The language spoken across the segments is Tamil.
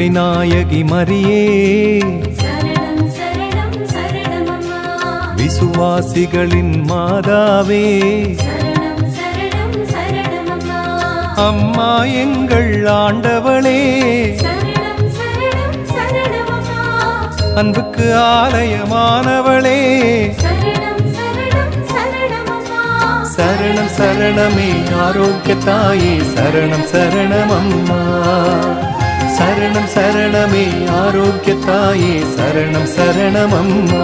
கருணை நாயகி மரியே சரணம் சரணம் சரணமம்மா விசுவாசிகளின் மாதாவே சரணம் சரணம் சரணமம்மா அம்மா எங்கள் ஆண்டவளே சரணம் சரணம் சரணமம்மா அன்புக்கு ஆலயமானவளே சரணம் சரணம் சரணமம்மா சரணம் சரணமே ஆரோக்கிய தாயே சரணம் சரணம் அம்மா சரணம் சரணமே ஆரோக்கிய தாயே சரணம் சரணம் அம்மா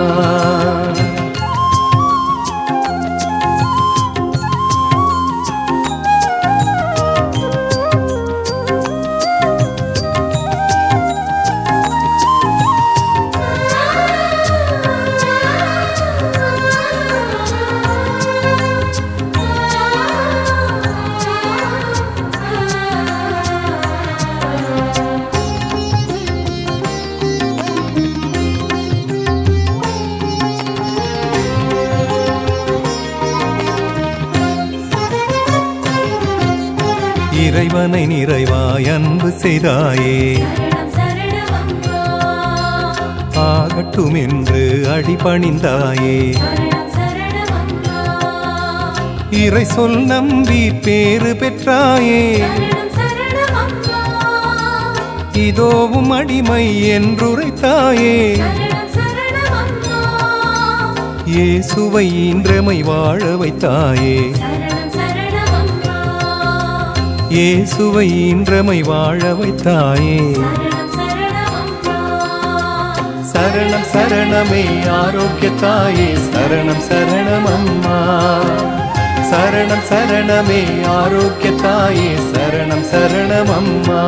இறைவனை நிறைவாய் அன்பு செய்தாயே சரணம் சரணமம்மா ஆகட்டும் என்று அடிபணிந்தாயே சரணம் சரணமம்மா இறை சொல் நம்பி பேறு பெற்றாயே சரணம் சரணமம்மா இதோவும் அடிமை என்றுரைத்தாயே சரணம் சரணமம்மா இயேசுவை இன்றமை வாழ வைத்தாயே சரணம் சரணமம்மா இயேசுவை இன்றமை வாழ வைத்தாயே சரணம் சரணமம்மா சரணம் சரணமே ஆரோக்கிய தாயே சரணம் சரணம் அம்மா சரணம் சரணமே ஆரோக்கிய தாயே சரணம் சரணம் அம்மா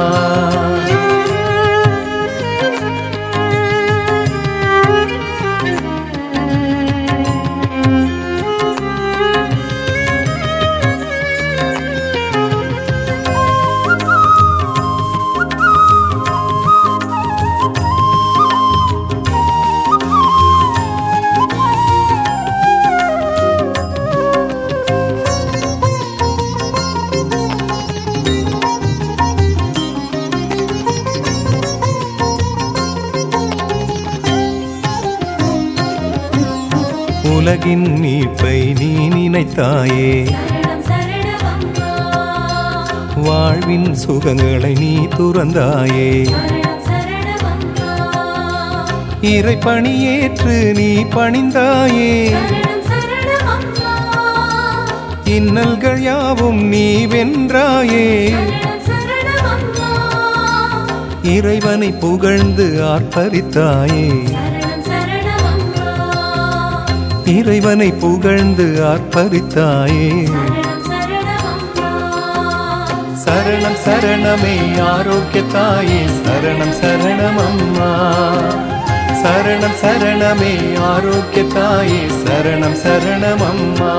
உலகின் மீட்பை நீ நினைத்தாயே சரணம் சரணமம்மா வாழ்வின் சுகங்களை நீ துறந்தாயே சரணம் சரணமம்மா இறை பணியேற்று நீ பணிந்தாயே சரணம் சரணமம்மா இன்னல்கள் யாவும் நீ வென்றாயே சரணம் சரணமம்மா இறைவனை புகழ்ந்து ஆர்ப்பரித்தாயே சரணம் சரணமம்மா இறைவனை புகழ்ந்து ஆர்ப்பரித்தாயே சரணம் சரணமம்மா சரணம் சரணமே ஆரோக்கிய தாயே சரணம் சரணம் அம்மா சரணம் சரணமே ஆரோக்கிய தாயே சரணம் சரணம் அம்மா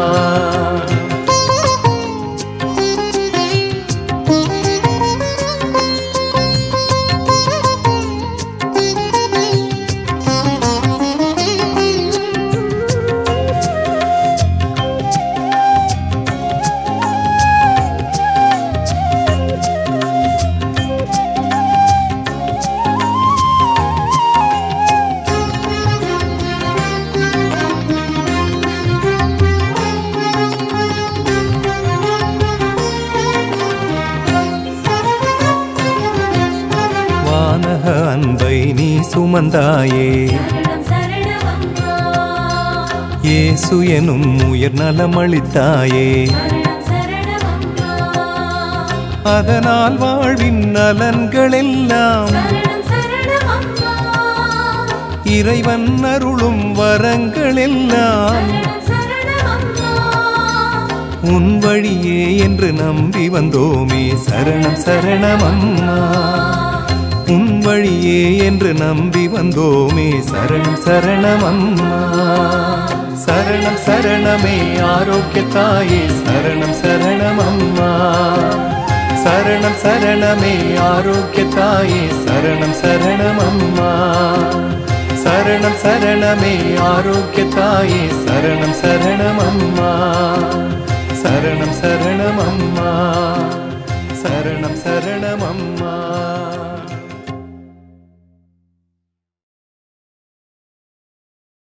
வானக அன்பை நீ சுமந்தாயே சரணம் சரணமம்மா இயேசு எனும் உயர் நலமளித்தாயே சரணம் சரணமம்மா அதனால் வாழ்வின் நலன்கள் எல்லாம் சரணம் சரணமம்மா இறைவன் அருளும் வரங்கள் எல்லாம் சரணம் சரணமம்மா உன் வழியே என்று நம்பி வந்தோமே சரணம் சரணம் அம்மா உன் வழியே என்று நம்பி வந்தோமே சரணம் சரணம் அம்மா சரணம் சரணமே ஆரோக்கிய தாயே சரணம் சரணம் அம்மா சரணம் சரணமே ஆரோக்கிய தாயே சரணம் சரணம் அம்மா சரணம் சரணமே ஆரோக்கிய தாயே சரணம் சரணம் அம்மா சரணம் சரணம் அம்மா சரணம் சரணம் அம்மா